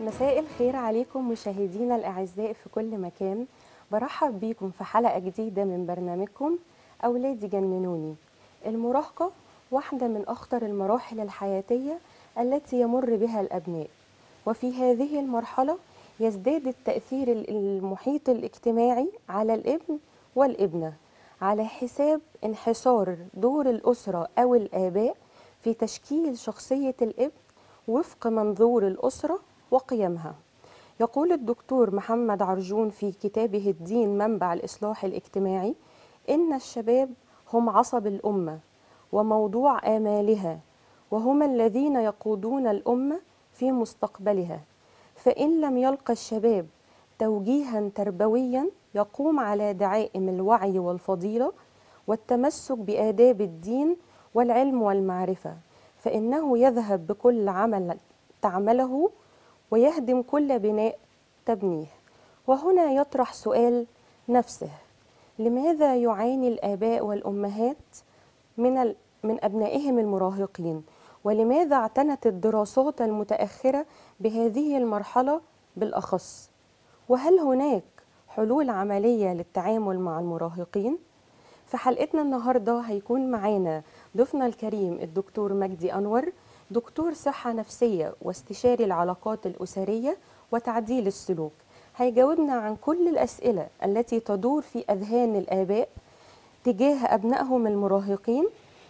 مساء الخير عليكم مشاهدينا الأعزاء في كل مكان برحب بيكم في حلقة جديدة من برنامجكم أولادي جننوني المراهقة واحدة من أخطر المراحل الحياتية التي يمر بها الأبناء وفي هذه المرحلة يزداد التأثير المحيط الاجتماعي على الابن والابنة على حساب انحصار دور الأسرة أو الآباء في تشكيل شخصية الابن وفق منظور الأسرة وقيمها يقول الدكتور محمد عرجون في كتابه الدين منبع الإصلاح الاجتماعي إن الشباب هم عصب الأمة وموضوع آمالها وهم الذين يقودون الأمة في مستقبلها فإن لم يلقى الشباب توجيها تربويا يقوم على دعائم الوعي والفضيلة والتمسك بآداب الدين والعلم والمعرفة فإنه يذهب بكل عمل تعمله ويهدم كل بناء تبنيه وهنا يطرح سؤال نفسه لماذا يعاني الآباء والأمهات من ال... من أبنائهم المراهقين ولماذا اعتنت الدراسات المتأخرة بهذه المرحلة بالأخص وهل هناك حلول عملية للتعامل مع المراهقين؟ في حلقتنا النهاردة هيكون معانا ضيفنا الكريم الدكتور مجدي أنور دكتور صحة نفسية واستشاري العلاقات الأسرية وتعديل السلوك هيجاوبنا عن كل الأسئلة التي تدور في أذهان الآباء تجاه أبنائهم المراهقين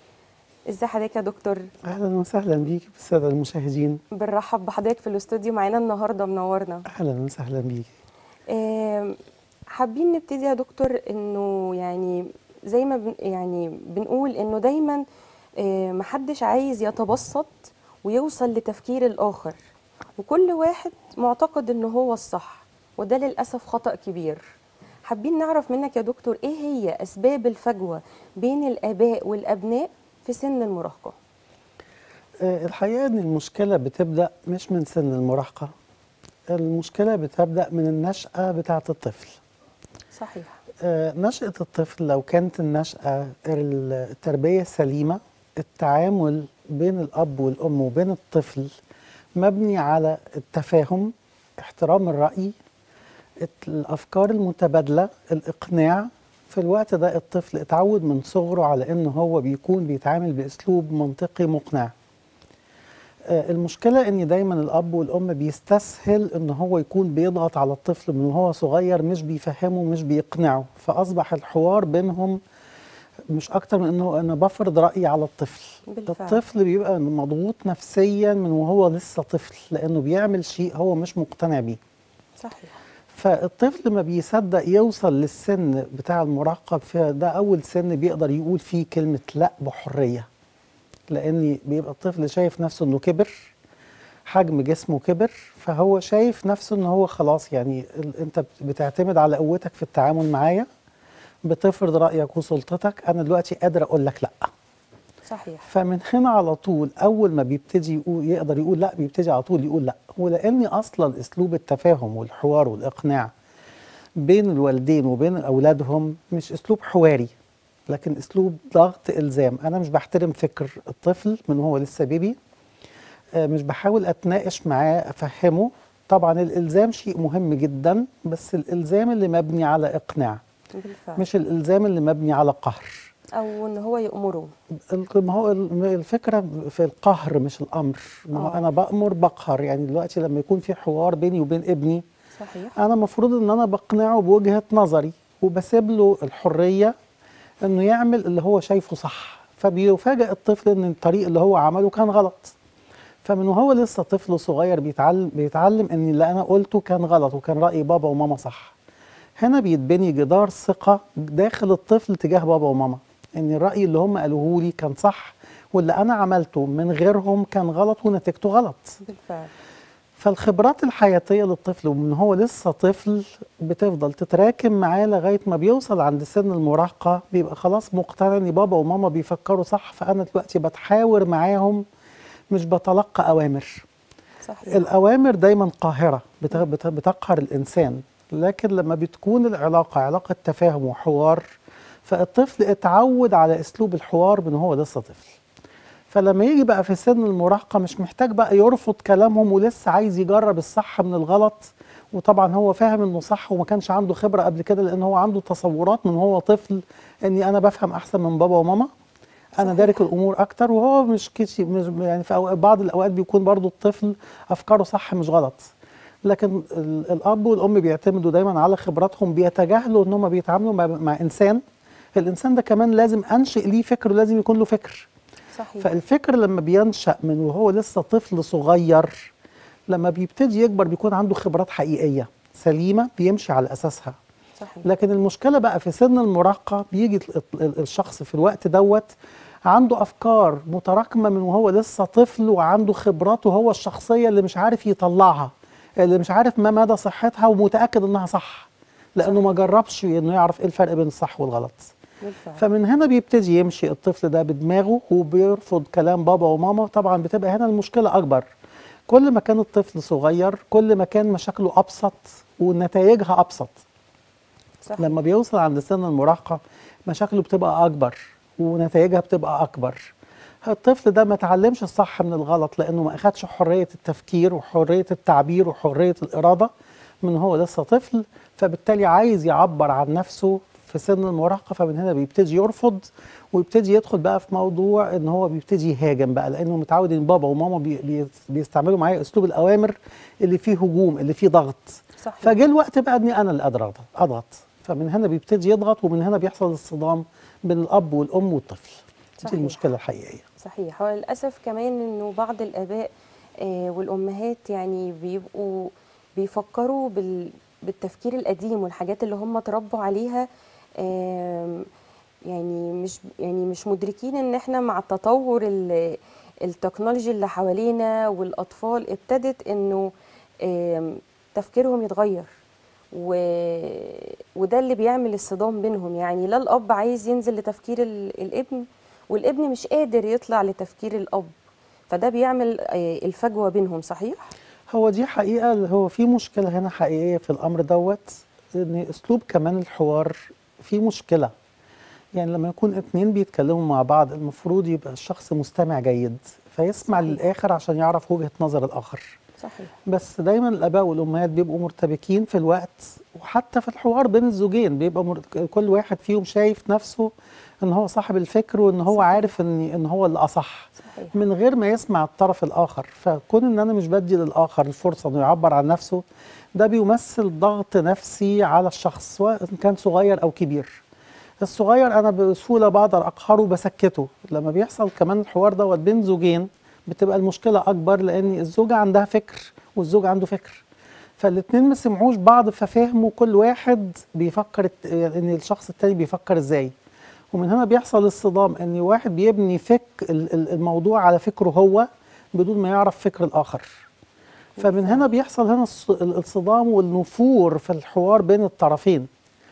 ازي حضرتك يا دكتور اهلا وسهلا بيك بالساده المشاهدين بنرحب بحضرتك في الاستوديو معانا النهارده منورنا اهلا وسهلا بيك آم، حابين نبتدي يا دكتور انه يعني زي ما بن يعني بنقول انه دايما آه، محدش عايز يتبسط ويوصل لتفكير الاخر وكل واحد معتقد انه هو الصح وده للاسف خطأ كبير حابين نعرف منك يا دكتور ايه هي اسباب الفجوه بين الاباء والابناء في سن المراهقه آه، الحقيقه ان المشكله بتبدا مش من سن المراهقه المشكله بتبدا من النشاه بتاعه الطفل صحيح آه، نشاه الطفل لو كانت النشاه التربيه السليمه التعامل بين الاب والام وبين الطفل مبني على التفاهم احترام الراي الافكار المتبادله الاقناع في الوقت ده الطفل اتعود من صغره على ان هو بيكون بيتعامل باسلوب منطقي مقنع آه، المشكله ان دايما الاب والام بيستسهل ان هو يكون بيضغط على الطفل من وهو صغير مش بيفهمه مش بيقنعه فاصبح الحوار بينهم مش اكتر من انه انا بفرض رايي على الطفل بالفعل. الطفل بيبقى مضغوط نفسيا من وهو لسه طفل لانه بيعمل شيء هو مش مقتنع بيه صحيح فالطفل ما بيصدق يوصل للسن بتاع المراهقة فده أول سن بيقدر يقول فيه كلمة لا بحرية لأن بيبقى الطفل شايف نفسه إنه كبر حجم جسمه كبر فهو شايف نفسه إن هو خلاص يعني ال- أنت بتعتمد على قوتك في التعامل معايا بتفرض رأيك وسلطتك أنا دلوقتي قادر أقول لك لأ صحيح فمن هنا على طول اول ما بيبتدي يقول يقدر يقول لا بيبتدي على طول يقول لا ولان اصلا اسلوب التفاهم والحوار والاقناع بين الوالدين وبين اولادهم مش اسلوب حواري لكن اسلوب ضغط الزام انا مش بحترم فكر الطفل من هو لسه بيبي آه، مش بحاول اتناقش معاه افهمه طبعا الالزام شيء مهم جدا بس الالزام اللي مبني على اقناع بالفعل مش الالزام اللي مبني على قهر او ان هو يأمره ال- ما هو ال- الفكره في القهر مش الامر ما هو آه. انا بامر بقهر يعني دلوقتي لما يكون في حوار بيني وبين ابني صحيح انا المفروض ان انا بقنعه بوجهه نظري وبسيب له الحريه انه يعمل اللي هو شايفه صح فبيفاجئ الطفل ان الطريق اللي هو عمله كان غلط فمن وهو لسه طفل صغير بيتعلم بيتعلم ان اللي انا قلته كان غلط وكان راي بابا وماما صح هنا بيتبني جدار ثقه داخل الطفل تجاه بابا وماما ان الراي اللي هم قالوه لي كان صح واللي انا عملته من غيرهم كان غلط ونتيجته غلط بالفعل فالخبرات الحياتية للطفل ومن هو لسه طفل بتفضل تتراكم معاه لغاية ما بيوصل عند سن المراهقة بيبقى خلاص مقتنع ان بابا وماما بيفكروا صح فأنا دلوقتي بتحاور معاهم مش بتلقى أوامر صحيح الأوامر دايما قاهرة بت- بت- بتقهر الإنسان لكن لما بتكون العلاقة علاقة تفاهم وحوار فالطفل اتعود على أسلوب الحوار من هو لسه طفل فلما يجي بقى في سن المراهقه مش محتاج بقى يرفض كلامهم ولسه عايز يجرب الصح من الغلط وطبعا هو فاهم انه صح وما كانش عنده خبره قبل كده لان هو عنده تصورات من هو طفل اني انا بفهم احسن من بابا وماما انا صحيح. دارك الامور اكتر وهو مش كشي مش يعني في أوقات بعض الاوقات بيكون برضو الطفل افكاره صح مش غلط لكن ال- الاب والام بيعتمدوا دايما على خبراتهم بيتجاهلوا ان هم بيتعاملوا مع, مع انسان الانسان ده كمان لازم انشئ ليه فكر ولازم يكون له فكر صحيح فالفكر لما بينشأ من وهو لسه طفل صغير لما بيبتدي يكبر بيكون عنده خبرات حقيقية سليمة بيمشي على أساسها صحيح لكن المشكلة بقى في سن المراهقة بيجي ال- ال- الشخص في الوقت دوت عنده أفكار متراكمة من وهو لسه طفل وعنده خبرات وهو الشخصية اللي مش عارف يطلعها اللي مش عارف ما مدى صحتها ومتأكد إنها صح لأنه ما جربش إنه يعرف إيه الفرق بين الصح والغلط بالفعل فمن هنا بيبتدي يمشي الطفل ده بدماغه وبيرفض كلام بابا وماما طبعا بتبقى هنا المشكلة أكبر كل ما كان الطفل صغير كل ما كان مشاكله أبسط ونتائجها أبسط صحيح لما بيوصل عند سن المراهقة مشاكله بتبقى أكبر ونتائجها بتبقى أكبر الطفل ده ما اتعلمش الصح من الغلط لأنه ما أخدش حرية التفكير وحرية التعبير وحرية الإرادة من هو لسه طفل فبالتالي عايز يعبر عن نفسه في سن المراهقة فمن هنا بيبتدي يرفض ويبتدي يدخل بقى في موضوع ان هو بيبتدي يهاجم بقى لانه متعود ان بابا وماما بي بي بيستعملوا معايا اسلوب الاوامر اللي فيه هجوم اللي فيه ضغط صحيح فجه الوقت بقى اني انا اللي اضغط اضغط فمن هنا بيبتدي يضغط ومن هنا بيحصل الصدام بين الاب والام والطفل صحيح. دي المشكله الحقيقيه صحيح هو للأسف كمان إنه بعض الآباء آه، والأمهات يعني بيبقوا بيفكروا بال بالتفكير القديم والحاجات اللي هم اتربوا عليها آم، يعني مش يعني مش مدركين إن إحنا مع التطور ال- التكنولوجي اللي حوالينا والأطفال ابتدت إنه آم، تفكيرهم يتغير و... وده اللي بيعمل الصدام بينهم يعني لا الأب عايز ينزل لتفكير ال... الابن والابن مش قادر يطلع لتفكير الأب فده بيعمل آه، الفجوة بينهم صحيح؟ هو دي حقيقه اللي هو في مشكله هنا حقيقيه في الامر دوت ان اسلوب كمان الحوار فيه مشكله يعني لما يكون اتنين بيتكلموا مع بعض المفروض يبقى الشخص مستمع جيد فيسمع صحيح. للاخر عشان يعرف وجهه نظر الاخر صحيح بس دايما الاباء والامهات بيبقوا مرتبكين في الوقت وحتى في الحوار بين الزوجين بيبقى مر... كل واحد فيهم شايف نفسه ان هو صاحب الفكر وان هو صحيح. عارف ان ان هو اللي اصح صحيح من غير ما يسمع الطرف الاخر فكون ان انا مش بدي للاخر الفرصه انه يعبر عن نفسه ده بيمثل ضغط نفسي على الشخص سواء كان صغير او كبير الصغير انا بسهوله بقدر اقهره بسكته لما بيحصل كمان الحوار دوت بين زوجين بتبقى المشكله اكبر لان الزوجه عندها فكر والزوج عنده فكر فالاتنين ما سمعوش بعض ففهموا كل واحد بيفكر الت- يعني ان الشخص التاني بيفكر ازاي ومن هنا بيحصل الصدام ان واحد بيبني فك ال- ال- الموضوع على فكره هو بدون ما يعرف فكر الاخر فمن هنا بيحصل هنا الص- ال- الصدام والنفور في الحوار بين الطرفين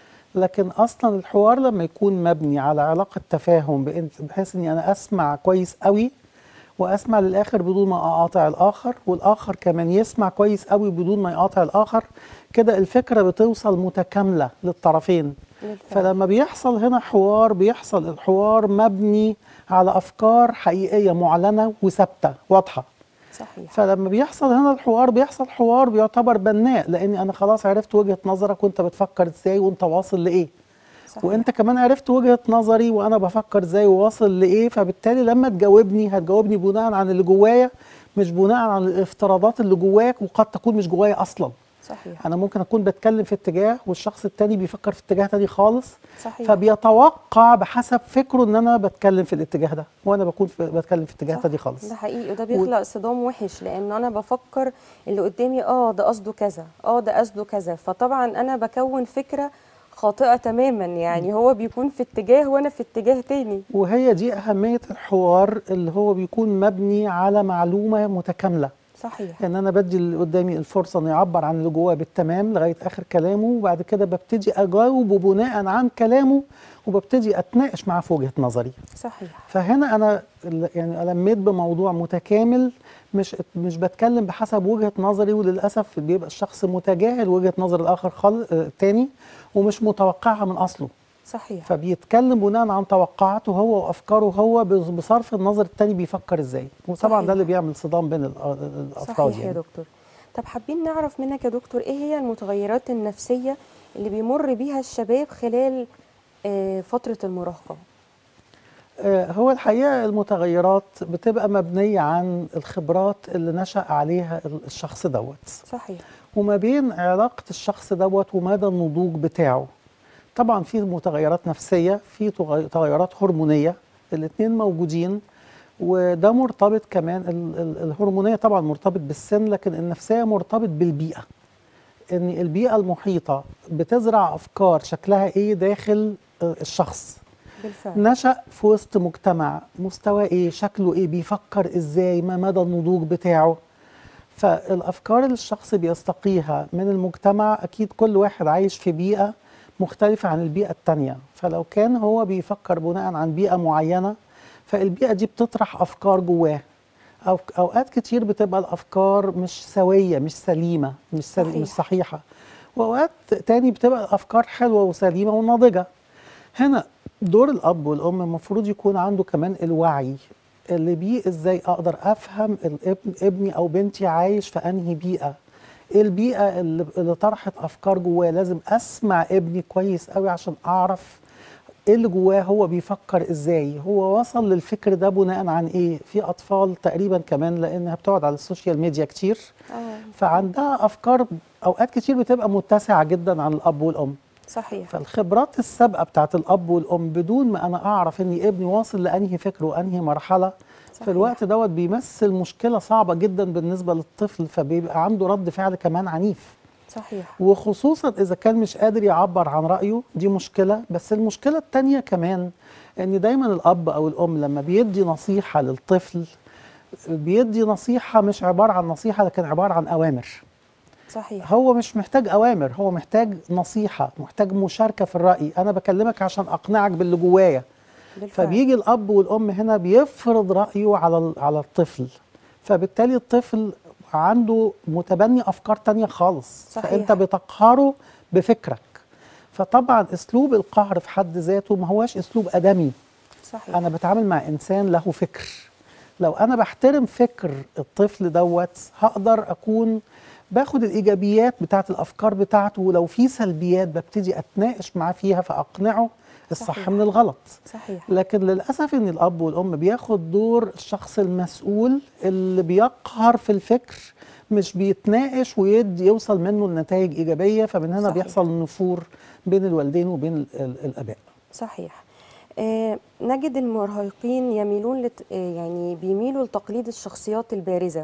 لكن اصلا الحوار لما يكون مبني على علاقه تفاهم بإن- بحيث اني انا اسمع كويس قوي واسمع للاخر بدون ما اقاطع الاخر والاخر كمان يسمع كويس قوي بدون ما يقاطع الاخر كده الفكره بتوصل متكامله للطرفين بالفعل. فلما بيحصل هنا حوار بيحصل الحوار مبني على افكار حقيقيه معلنه وثابته واضحه صحيح فلما بيحصل هنا الحوار بيحصل حوار بيعتبر بناء لاني انا خلاص عرفت وجهه نظرك وانت بتفكر ازاي وانت واصل لايه صحيح وانت كمان عرفت وجهه نظري وانا بفكر ازاي وواصل لايه فبالتالي لما تجاوبني هتجاوبني بناء عن اللي جوايا مش بناء عن الافتراضات اللي جواك وقد تكون مش جوايا اصلا صحيح انا ممكن اكون بتكلم في اتجاه والشخص التاني بيفكر في اتجاه تاني خالص صحيح فبيتوقع بحسب فكره ان انا بتكلم في الاتجاه ده وانا بكون في بتكلم في اتجاه صح، تاني خالص ده حقيقي وده بيخلق صدام وحش لان انا بفكر اللي قدامي اه ده قصده كذا اه ده قصده كذا فطبعا انا بكون فكره خاطئه تماما يعني هو بيكون في اتجاه وانا في اتجاه تاني وهي دي أهمية الحوار اللي هو بيكون مبني على معلومة متكاملة صحيح ان انا بدي اللي قدامي الفرصه انه يعبر عن اللي جواه بالتمام لغايه اخر كلامه وبعد كده ببتدي اجاوبه بناء عن كلامه وببتدي اتناقش معاه في وجهه نظري صحيح فهنا انا ال- يعني لميت بموضوع متكامل مش مش بتكلم بحسب وجهه نظري وللاسف بيبقى الشخص متجاهل وجهه نظر الاخر خالص التاني ومش متوقعها من اصله صحيح فبيتكلم بناء عن توقعاته هو وافكاره هو بص- بصرف النظر التاني بيفكر ازاي وطبعا صحيح. ده اللي بيعمل صدام بين الأ- الافراد صحيح يا يعني دكتور طب حابين نعرف منك يا دكتور ايه هي المتغيرات النفسية اللي بيمر بيها الشباب خلال آه، فترة المراهقة آه، هو الحقيقه المتغيرات بتبقى مبنيه عن الخبرات اللي نشأ عليها ال- الشخص دوت صحيح وما بين علاقه الشخص دوت ومدى النضوج بتاعه طبعا في متغيرات نفسيه في تغي- تغيرات هرمونيه الاثنين موجودين وده مرتبط كمان ال- ال- الهرمونيه طبعا مرتبط بالسن لكن النفسيه مرتبط بالبيئه ان البيئه المحيطه بتزرع افكار شكلها ايه داخل آه، الشخص بالفعل نشأ في وسط مجتمع مستوى ايه شكله ايه بيفكر ازاي ما مدى النضوج بتاعه فالافكار اللي الشخص بيستقيها من المجتمع اكيد كل واحد عايش في بيئه مختلفه عن البيئه التانية فلو كان هو بيفكر بناء عن بيئه معينه فالبيئه دي بتطرح افكار جواه أو اوقات كتير بتبقى الافكار مش سويه مش سليمه مش سل... صحيح. مش صحيحه واوقات تاني بتبقى الافكار حلوه وسليمه وناضجه هنا دور الاب والام المفروض يكون عنده كمان الوعي اللي بيه ازاي اقدر افهم الابن ابني او بنتي عايش في انهي بيئه ايه البيئه اللي, اللي طرحت افكار جواه لازم اسمع ابني كويس قوي عشان اعرف ايه اللي جواه هو بيفكر ازاي هو وصل للفكر ده بناء عن ايه في اطفال تقريبا كمان لانها بتقعد على السوشيال ميديا كتير اه فعندها افكار اوقات كتير بتبقى متسعه جدا عن الاب والام صحيح فالخبرات السابقه بتاعت الاب والام بدون ما انا اعرف ان ابني واصل لانهي فكر وانهي مرحله صحيح. في الوقت دوت بيمثل مشكله صعبه جدا بالنسبه للطفل فبيبقى عنده رد فعل كمان عنيف صحيح وخصوصا اذا كان مش قادر يعبر عن رايه دي مشكله بس المشكله التانية كمان ان دايما الاب او الام لما بيدي نصيحه للطفل بيدي نصيحه مش عباره عن نصيحه لكن عباره عن اوامر صحيح هو مش محتاج اوامر هو محتاج نصيحه محتاج مشاركه في الراي انا بكلمك عشان اقنعك باللي جوايا بالفعل فبيجي الاب والام هنا بيفرض رايه على ال- على الطفل فبالتالي الطفل عنده متبني افكار تانية خالص صحيح. فانت بتقهره بفكرك فطبعا اسلوب القهر في حد ذاته ما هواش اسلوب ادمي صحيح انا بتعامل مع انسان له فكر لو انا بحترم فكر الطفل دوت هقدر اكون باخد الايجابيات بتاعت الافكار بتاعته ولو في سلبيات ببتدي اتناقش معاه فيها فاقنعه الصح صحيح. من الغلط صحيح لكن للاسف ان الاب والام بياخد دور الشخص المسؤول اللي بيقهر في الفكر مش بيتناقش ويدي يوصل منه لنتائج ايجابيه فمن هنا صحيح. بيحصل نفور بين الوالدين وبين ال- ال- الاباء صحيح آه نجد المراهقين يميلون لت... آه يعني بيميلوا لتقليد الشخصيات البارزة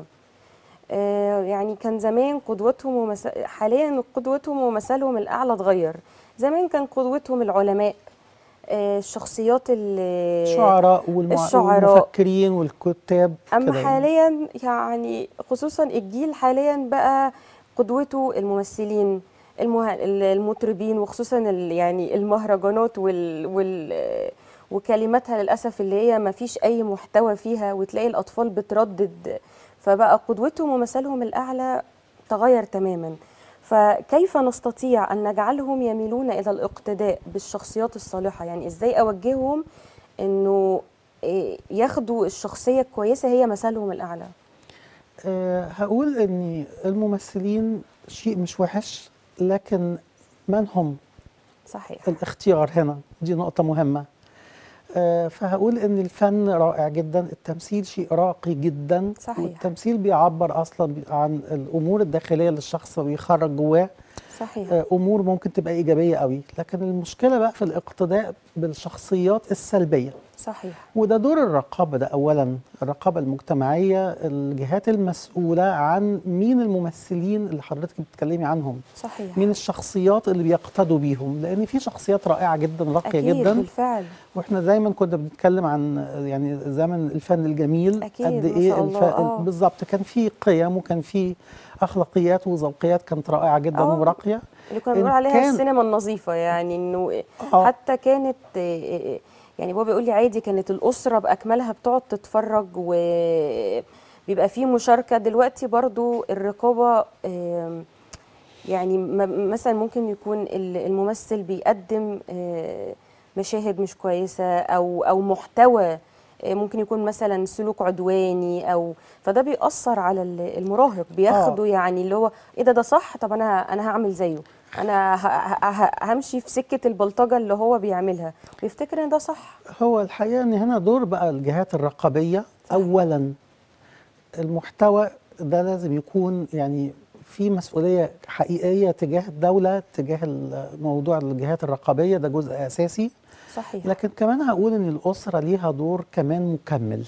آه يعني كان زمان قدوتهم ومس... حاليا قدوتهم ومثلهم الأعلى اتغير زمان كان قدوتهم العلماء آه الشخصيات ال- الشعراء والمع... الشعراء. والمفكرين والكتاب أما كده يعني. حاليا يعني خصوصا الجيل حاليا بقى قدوته الممثلين المه... المطربين وخصوصا ال... يعني المهرجانات وال... وال... وكلماتها للأسف اللي هي ما فيش أي محتوى فيها وتلاقي الأطفال بتردد فبقى قدوتهم ومثلهم الأعلى تغير تماما فكيف نستطيع أن نجعلهم يميلون إلى الاقتداء بالشخصيات الصالحة يعني إزاي أوجههم أنه إيه، ياخدوا الشخصية الكويسة هي مثلهم الأعلى أه هقول ان الممثلين شيء مش وحش لكن من هم صحيح الاختيار هنا دي نقطة مهمة أه فهقول ان الفن رائع جدا التمثيل شيء راقي جدا صحيح. والتمثيل بيعبر اصلا عن الامور الداخلية للشخص وبيخرج جواه صحيح آه، امور ممكن تبقى ايجابيه قوي لكن المشكله بقى في الاقتداء بالشخصيات السلبيه صحيح وده دور الرقابه ده اولا الرقابه المجتمعيه الجهات المسؤوله عن مين الممثلين اللي حضرتك بتتكلمي عنهم صحيح مين الشخصيات اللي بيقتدوا بيهم لان في شخصيات رائعه جدا راقيه أكيد جدا بالفعل واحنا دايما كنا بنتكلم عن يعني زمن الفن الجميل أكيد، قد ما ايه شاء الله، الف... آه. بالظبط كان في قيم وكان في اخلاقيات وذوقيات كانت رائعه جدا آه. وراقيه اللي كنا إن بنقول عليها كان- السينما النظيفة يعني انه آه. حتى كانت آه، يعني بابا بيقول لي عادي كانت الأسرة بأكملها بتقعد تتفرج وبيبقى فيه مشاركة دلوقتي برضو الرقابة آم، يعني م- مثلا ممكن يكون ال- الممثل بيقدم آه، مشاهد مش كويسه او او محتوى آه، ممكن يكون مثلا سلوك عدواني او فده بيأثر على ال- المراهق بياخده يعني اللي هو ايه ده ده صح طب انا انا هعمل زيه انا ه- ه- ه- همشي في سكه البلطجه اللي هو بيعملها بيفتكر ان ده صح هو الحقيقه ان هنا دور بقى الجهات الرقابيه اولا المحتوى ده لازم يكون يعني في مسؤوليه حقيقيه تجاه الدوله تجاه الموضوع الجهات الرقابيه ده جزء اساسي صحيح لكن كمان هقول ان الاسره ليها دور كمان مكمل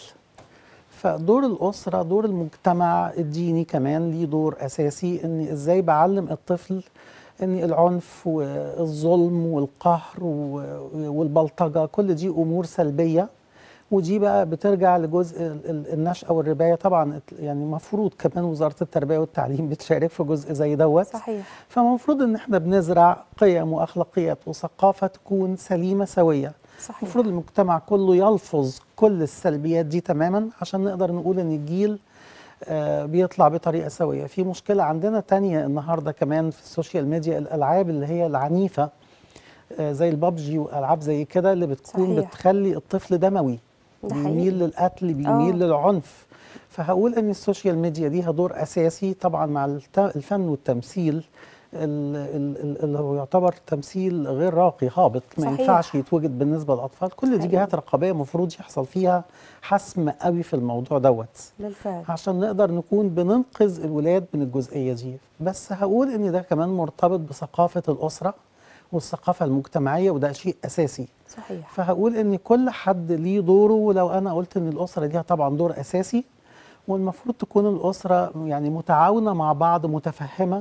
فدور الاسره دور المجتمع الديني كمان ليه دور اساسي ان ازاي بعلم الطفل ان العنف والظلم والقهر و- والبلطجه كل دي امور سلبيه ودي بقى بترجع لجزء ال- ال- النشأة والرباية طبعا يعني المفروض كمان وزارة التربية والتعليم بتشارك في جزء زي دوت صحيح فالمفروض ان احنا بنزرع قيم واخلاقيات وثقافة تكون سليمة سوية صحيح المفروض المجتمع كله يلفظ كل السلبيات دي تماما عشان نقدر نقول ان الجيل آه، بيطلع بطريقة سوية في مشكلة عندنا تانية النهاردة كمان في السوشيال ميديا الألعاب اللي هي العنيفة آه، زي البابجي وألعاب زي كده اللي بتكون صحيح. بتخلي الطفل دموي ده حقيقي. بيميل للقتل بيميل آه. للعنف فهقول ان السوشيال ميديا ليها دور اساسي طبعا مع الت- الفن والتمثيل ال- ال- ال- اللي هو يعتبر تمثيل غير راقي هابط ما صحيح. ينفعش يتوجد بالنسبه للاطفال كل دي حقيقي. جهات رقابيه المفروض يحصل فيها حسم قوي في الموضوع دوت بالفعل عشان نقدر نكون بننقذ الولاد من الجزئيه دي بس هقول ان ده كمان مرتبط بثقافه الاسره والثقافه المجتمعيه وده شيء اساسي صحيح فهقول ان كل حد ليه دوره ولو انا قلت ان الاسره ليها طبعا دور اساسي والمفروض تكون الاسره يعني متعاونه مع بعض متفهمه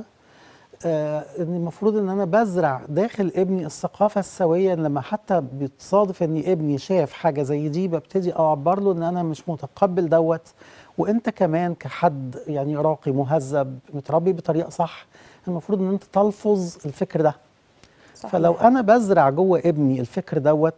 آه ان المفروض ان انا بزرع داخل ابني الثقافه السويه لما حتى بتصادف ان ابني شاف حاجه زي دي ببتدي اعبر له ان انا مش متقبل دوت وانت كمان كحد يعني راقي مهذب متربي بطريقه صح المفروض ان انت تلفظ الفكر ده صحيح. فلو انا بزرع جوه ابني الفكر دوت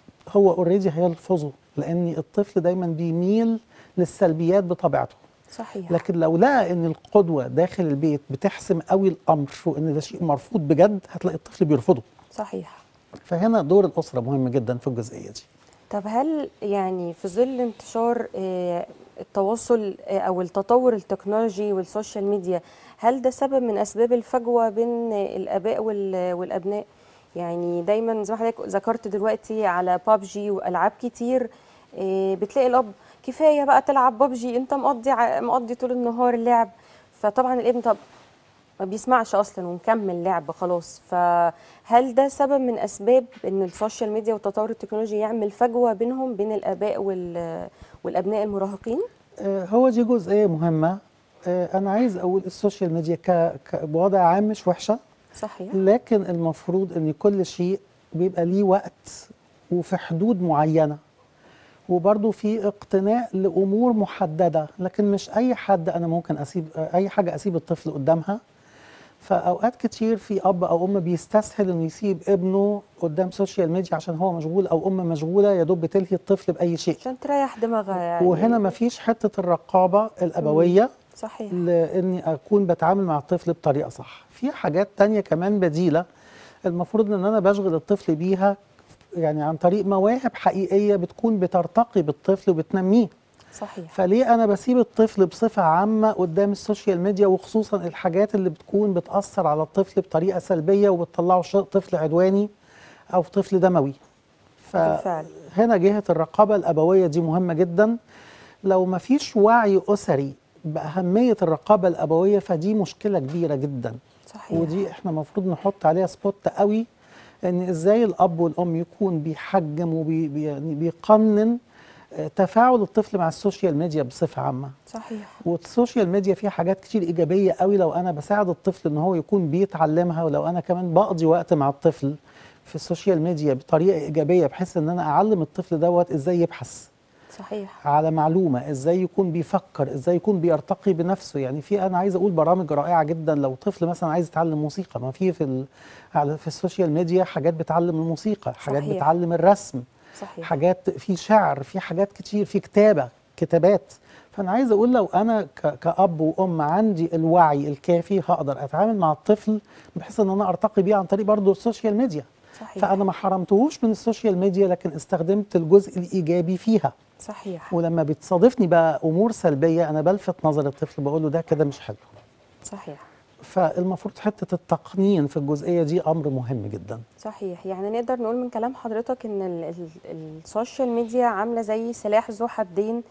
هو اوريدي هيلفظه لان الطفل دايما بيميل للسلبيات بطبيعته صحيح لكن لو لقى ان القدوه داخل البيت بتحسم قوي الامر وان ده شيء مرفوض بجد هتلاقي الطفل بيرفضه صحيح فهنا دور الاسره مهم جدا في الجزئيه دي طب هل يعني في ظل انتشار آه، التواصل آه، او التطور التكنولوجي والسوشيال ميديا هل ده سبب من اسباب الفجوه بين آه، الاباء وال- والابناء يعني دايما زي ما حضرتك ذكرت دلوقتي على بابجي والعاب كتير آه، بتلاقي الاب كفايه بقى تلعب بابجي انت مقضي ع- مقضي طول النهار اللعب فطبعا الابن طب ما بيسمعش اصلا ومكمل لعب خلاص فهل ده سبب من اسباب ان السوشيال ميديا والتطور التكنولوجي يعمل فجوه بينهم بين الاباء وال والابناء المراهقين آه، هو دي جزئيه مهمه آه، انا عايز اقول السوشيال ميديا ك- ك- بوضع عام مش وحشه صحيح لكن المفروض ان كل شيء بيبقى ليه وقت وفي حدود معينه وبرضه في اقتناء لامور محدده لكن مش اي حد انا ممكن اسيب اي حاجه اسيب الطفل قدامها فاوقات كتير في اب او ام بيستسهل انه يسيب ابنه قدام سوشيال ميديا عشان هو مشغول او ام مشغوله يا دوب بتلهي الطفل باي شيء عشان تريح دماغها يعني وهنا مفيش حته الرقابه الابويه صحيح لاني اكون بتعامل مع الطفل بطريقه صح في حاجات تانية كمان بديله المفروض ان انا بشغل الطفل بيها يعني عن طريق مواهب حقيقيه بتكون بترتقي بالطفل وبتنميه صحيح فليه انا بسيب الطفل بصفه عامه قدام السوشيال ميديا وخصوصا الحاجات اللي بتكون بتاثر على الطفل بطريقه سلبيه وبتطلعه ش- طفل عدواني او طفل دموي بالفعل. فهنا جهه الرقابه الابويه دي مهمه جدا لو ما فيش وعي اسري باهميه الرقابه الابويه فدي مشكله كبيره جدا صحيح ودي احنا المفروض نحط عليها سبوت قوي ان ازاي الاب والام يكون بيحجم وبيقنن تفاعل الطفل مع السوشيال ميديا بصفه عامه صحيح والسوشيال ميديا فيها حاجات كتير ايجابيه قوي لو انا بساعد الطفل ان هو يكون بيتعلمها ولو انا كمان بقضي وقت مع الطفل في السوشيال ميديا بطريقه ايجابيه بحيث ان انا اعلم الطفل دوت ازاي يبحث صحيح على معلومه ازاي يكون بيفكر ازاي يكون بيرتقي بنفسه يعني في انا عايز اقول برامج رائعه جدا لو طفل مثلا عايز يتعلم موسيقى ما في في ال- على في السوشيال ميديا حاجات بتعلم الموسيقى حاجات صحيح. بتعلم الرسم صحيح حاجات في شعر في حاجات كتير في كتابه كتابات فانا عايز اقول لو انا ك- كاب وام عندي الوعي الكافي هقدر اتعامل مع الطفل بحيث ان انا ارتقي بيه عن طريق برضه السوشيال ميديا صحيح فانا ما حرمتهوش من السوشيال ميديا لكن استخدمت الجزء الايجابي فيها صحيح ولما بتصادفني بقى امور سلبيه انا بلفت نظر الطفل بقول له ده كده مش حلو صحيح فالمفروض حته التقنين في الجزئيه دي امر مهم جدا صحيح يعني نقدر نقول من كلام حضرتك ان ال ال السوشيال ميديا عامله زي سلاح ذو حدين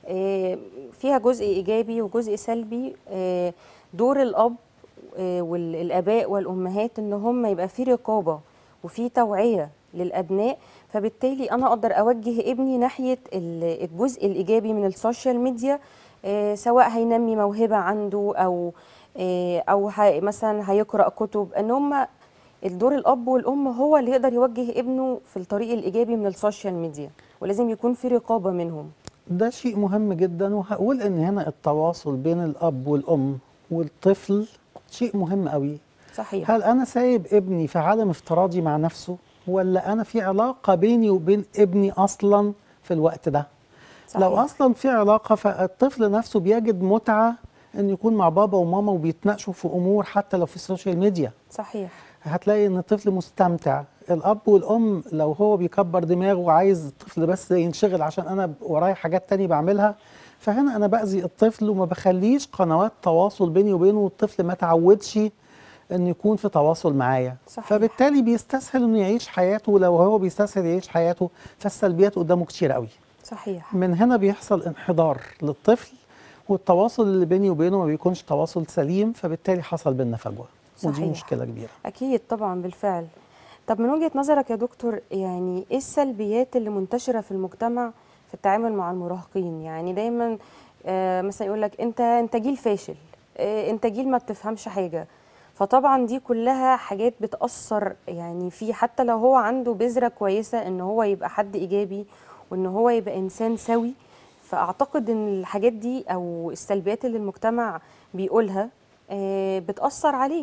آه، فيها جزء ايجابي وجزء سلبي آه، دور الاب آه، والاباء والامهات ان هم يبقى في رقابه وفي توعيه للابناء فبالتالي انا اقدر اوجه ابني ناحيه ال- الجزء الايجابي من السوشيال ميديا آه، سواء هينمي موهبه عنده او آه، او هي مثلا هيقرا كتب ان هم الدور الاب والام هو اللي يقدر يوجه ابنه في الطريق الايجابي من السوشيال ميديا ولازم يكون في رقابه منهم ده شيء مهم جدا وهقول ان هنا التواصل بين الاب والام والطفل شيء مهم قوي صحيح هل انا سايب ابني في عالم افتراضي مع نفسه ولا انا في علاقه بيني وبين ابني اصلا في الوقت ده صحيح. لو اصلا في علاقه فالطفل نفسه بيجد متعه ان يكون مع بابا وماما وبيتناقشوا في امور حتى لو في السوشيال ميديا صحيح هتلاقي ان الطفل مستمتع الاب والام لو هو بيكبر دماغه وعايز الطفل بس ينشغل عشان انا ورايا حاجات تانية بعملها فهنا انا باذي الطفل وما بخليش قنوات تواصل بيني وبينه والطفل ما تعودش انه يكون في تواصل معايا صحيح. فبالتالي بيستسهل انه يعيش حياته ولو هو بيستسهل يعيش حياته فالسلبيات قدامه كتير قوي صحيح من هنا بيحصل انحدار للطفل والتواصل اللي بيني وبينه ما بيكونش تواصل سليم فبالتالي حصل بينا فجوه ودي صحيح. مشكله كبيره اكيد طبعا بالفعل طب من وجهه نظرك يا دكتور يعني ايه السلبيات اللي منتشره في المجتمع في التعامل مع المراهقين يعني دايما آه مثلا يقول لك انت انت جيل فاشل آه انت جيل ما بتفهمش حاجه فطبعا دي كلها حاجات بتأثر يعني فيه حتى لو هو عنده بذرة كويسة ان هو يبقى حد ايجابي وان هو يبقى انسان سوي فاعتقد ان الحاجات دي او السلبيات اللي المجتمع بيقولها آه، بتأثر عليه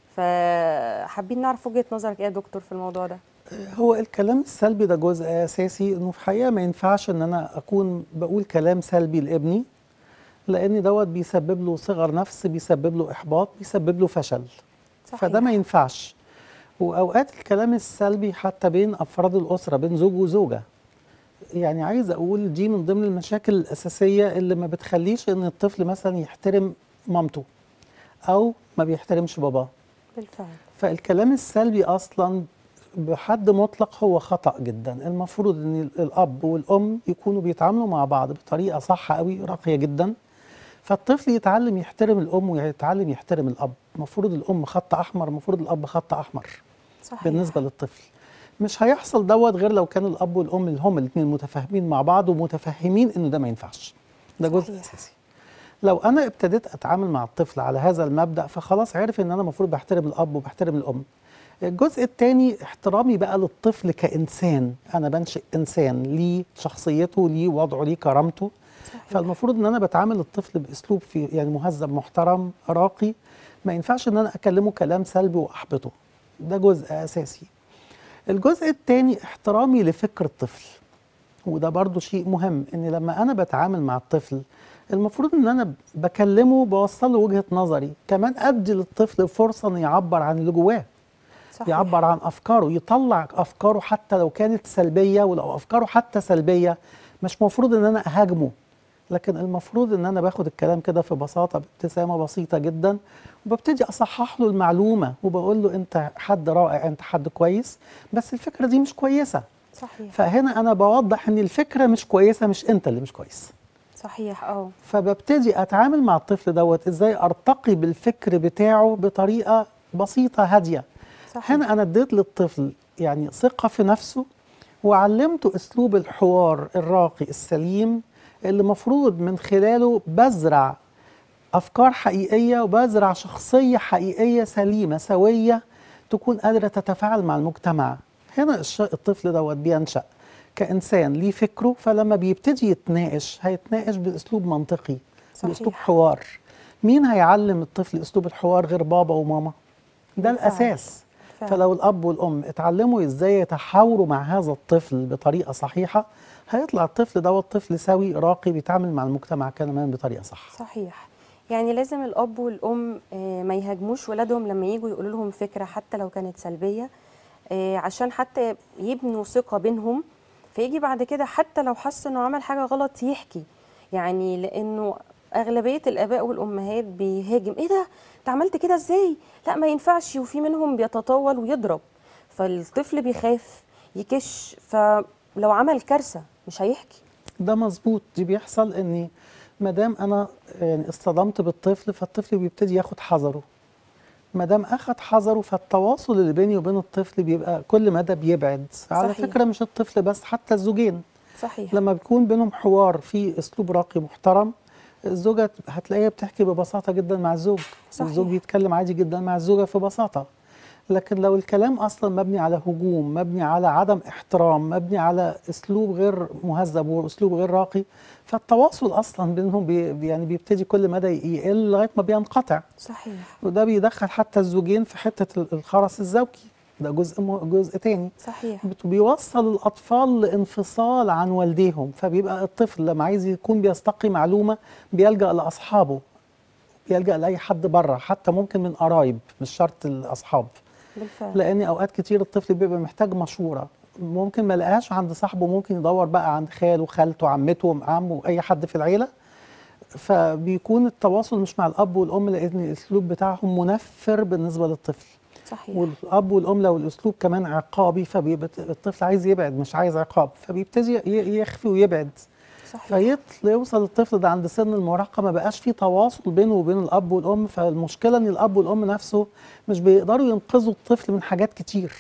فحابين نعرف وجهة نظرك ايه يا دكتور في الموضوع ده هو الكلام السلبي ده جزء اساسي انه في الحقيقه ما ينفعش ان انا اكون بقول كلام سلبي لابني لان دوت بيسبب له صغر نفس بيسبب له احباط بيسبب له فشل صحيح. فده ما ينفعش واوقات الكلام السلبي حتى بين افراد الاسره بين زوج وزوجه يعني عايز اقول دي من ضمن المشاكل الاساسيه اللي ما بتخليش ان الطفل مثلا يحترم مامته او ما بيحترمش باباه بالفعل فالكلام السلبي اصلا بحد مطلق هو خطا جدا المفروض ان الاب والام يكونوا بيتعاملوا مع بعض بطريقه صح قوي راقيه جدا فالطفل يتعلم يحترم الام ويتعلم يحترم الاب المفروض الام خط احمر المفروض الاب خط احمر صحيح بالنسبه للطفل مش هيحصل دوت غير لو كان الاب والام اللي هم الاثنين متفاهمين مع بعض ومتفهمين انه ده ما ينفعش ده جزء صحيح. اساسي لو انا ابتديت اتعامل مع الطفل على هذا المبدا فخلاص عرف ان انا المفروض بحترم الاب وبحترم الام الجزء الثاني احترامي بقى للطفل كانسان انا بنشئ انسان ليه شخصيته ليه وضعه ليه كرامته صحيح. فالمفروض ان انا بتعامل الطفل باسلوب في يعني مهذب محترم راقي ما ينفعش ان انا اكلمه كلام سلبي واحبطه ده جزء اساسي الجزء الثاني احترامي لفكر الطفل وده برضو شيء مهم ان لما انا بتعامل مع الطفل المفروض ان انا بكلمه بوصل له وجهة نظري كمان ادي للطفل فرصة انه يعبر عن اللي جواه صحيح. يعبر عن افكاره يطلع افكاره حتى لو كانت سلبيه ولو افكاره حتى سلبيه مش مفروض ان انا اهاجمه لكن المفروض ان انا باخد الكلام كده في بساطه بابتسامه بسيطه جدا وببتدي اصحح له المعلومه وبقول له انت حد رائع انت حد كويس بس الفكره دي مش كويسه صحيح فهنا انا بوضح ان الفكره مش كويسه مش انت اللي مش كويس صحيح اه فببتدي اتعامل مع الطفل دوت ازاي ارتقي بالفكر بتاعه بطريقه بسيطه هاديه صحيح. هنا انا اديت للطفل يعني ثقه في نفسه وعلمته اسلوب الحوار الراقي السليم اللي مفروض من خلاله بزرع افكار حقيقيه وبزرع شخصيه حقيقيه سليمه سويه تكون قادره تتفاعل مع المجتمع هنا الش- الطفل دوت بينشا كانسان ليه فكره فلما بيبتدي يتناقش هيتناقش باسلوب منطقي صحيح. باسلوب حوار مين هيعلم الطفل اسلوب الحوار غير بابا وماما ده بالفعل. الاساس بالفعل. فلو الاب والام اتعلموا ازاي يتحاوروا مع هذا الطفل بطريقه صحيحه هيطلع الطفل دوت طفل سوي راقي بيتعامل مع المجتمع كمان بطريقه صح صحيح يعني لازم الاب والام آه، ما يهاجموش ولادهم لما يجوا يقولوا لهم فكره حتى لو كانت سلبيه آه، عشان حتى يبنوا ثقة بينهم فيجي بعد كده حتى لو حس انه عمل حاجة غلط يحكي يعني لانه اغلبية الاباء والامهات بيهاجم ايه ده انت عملت كده ازاي لا ما ينفعش وفي منهم بيتطاول ويضرب فالطفل بيخاف يكش فلو عمل كارثة مش هيحكي ده مظبوط دي بيحصل ان ما دام انا يعني اصطدمت بالطفل فالطفل بيبتدي ياخد حذره ما دام اخد حذره فالتواصل اللي بيني وبين الطفل بيبقى كل مدى بيبعد على صحيح. فكره مش الطفل بس حتى الزوجين صحيح لما بيكون بينهم حوار فيه اسلوب راقي محترم الزوجه هتلاقيها بتحكي ببساطه جدا مع الزوج صحيح. الزوج بيتكلم عادي جدا مع الزوجه في بساطه لكن لو الكلام اصلا مبني على هجوم مبني على عدم احترام مبني على اسلوب غير مهذب واسلوب غير راقي فالتواصل اصلا بينهم بي يعني بيبتدي كل مدى يقل لغايه ما بينقطع صحيح وده بيدخل حتى الزوجين في حته الخرس الزوجي ده جزء م- جزء تاني صحيح بت- بيوصل الأطفال لانفصال عن والديهم فبيبقى الطفل لما عايز يكون بيستقي معلومة بيلجأ لأصحابه بيلجأ لأي حد بره حتى ممكن من قرايب مش شرط الأصحاب بالفعل لأن أوقات كتير الطفل بيبقى محتاج مشورة ممكن ما لقاهاش عند صاحبه ممكن يدور بقى عند خاله خالته عمته عمه أي حد في العيلة فبيكون التواصل مش مع الأب والأم لأن الأسلوب بتاعهم منفر بالنسبة للطفل صحيح والاب والام لو الاسلوب كمان عقابي فبيبقى الطفل عايز يبعد مش عايز عقاب فبيبتدي ي- يخفي ويبعد صحيح فيوصل الطفل ده عند سن المراهقه ما بقاش في تواصل بينه وبين الاب والام فالمشكله ان الاب والام نفسه مش بيقدروا ينقذوا الطفل من حاجات كتير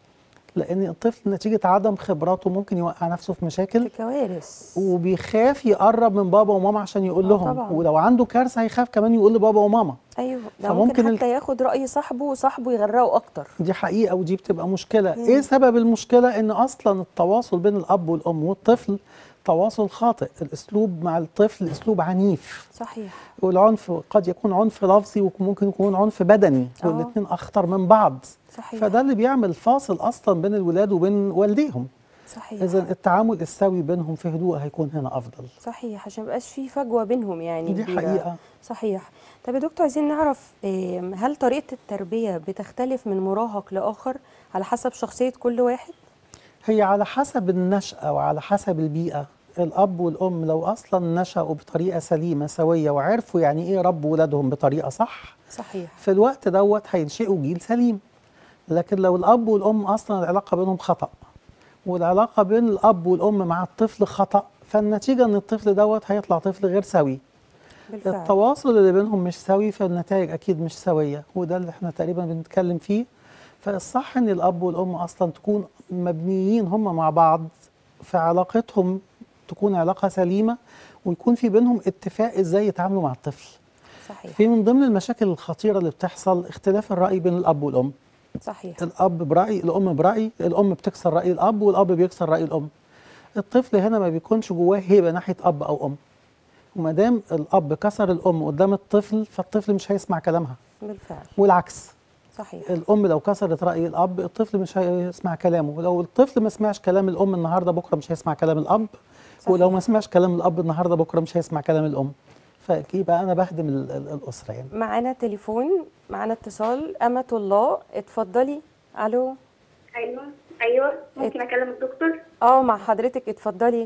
لان الطفل نتيجه عدم خبراته ممكن يوقع نفسه في مشاكل في كوارث وبيخاف يقرب من بابا وماما عشان يقول آه لهم طبعاً. ولو عنده كارثه هيخاف كمان يقول لبابا وماما ايوه ده فممكن ممكن ال- حتى ياخد راي صاحبه وصاحبه يغرقه اكتر دي حقيقة ودي بتبقى مشكلة ايه سبب المشكلة ان اصلا التواصل بين الاب والام والطفل تواصل خاطئ الاسلوب مع الطفل اسلوب عنيف صحيح والعنف قد يكون عنف لفظي وممكن يكون عنف بدني آه. والاثنين اخطر من بعض صحيح فده اللي بيعمل فاصل اصلا بين الولاد وبين والديهم صحيح اذا التعامل السوي بينهم في هدوء هيكون هنا افضل صحيح عشان ميبقاش في فجوه بينهم يعني دي كبيرة. حقيقة صحيح طب يا دكتور عايزين نعرف آم، هل طريقه التربيه بتختلف من مراهق لاخر على حسب شخصيه كل واحد هي على حسب النشأة وعلى حسب البيئة الأب والأم لو أصلا نشأوا بطريقة سليمة سوية وعرفوا يعني إيه ربوا ولادهم بطريقة صح صحيح في الوقت دوت هينشئوا جيل سليم لكن لو الأب والأم أصلا العلاقة بينهم خطأ والعلاقة بين الأب والأم مع الطفل خطأ فالنتيجة إن الطفل دوت هيطلع طفل غير سوي بالفعل التواصل اللي بينهم مش سوي فالنتائج أكيد مش سوية وده اللي احنا تقريبا بنتكلم فيه فالصح إن الأب والأم أصلا تكون مبنيين هم مع بعض في علاقتهم تكون علاقة سليمة ويكون في بينهم اتفاق إزاي يتعاملوا مع الطفل صحيح في من ضمن المشاكل الخطيرة اللي بتحصل اختلاف الرأي بين الأب والأم صحيح الأب برأي الأم برأي الأم بتكسر رأي الأب والأب بيكسر رأي الأم الطفل هنا ما بيكونش جواه هيبة ناحية أب أو أم وما دام الأب كسر الأم قدام الطفل فالطفل مش هيسمع كلامها بالفعل والعكس صحيح الأم لو كسرت رأي الأب الطفل مش هيسمع كلامه ولو الطفل ما سمعش كلام الأم النهاردة بكرة مش هيسمع كلام الأب صحيح. ولو ما سمعش كلام الأب النهاردة بكرة مش هيسمع كلام الأم فيبقى أنا بهدم ال- ال- الأسرة يعني معانا تليفون معانا اتصال أمة الله اتفضلي ألو ايوه ايوه ممكن اكلم الدكتور اه مع حضرتك اتفضلي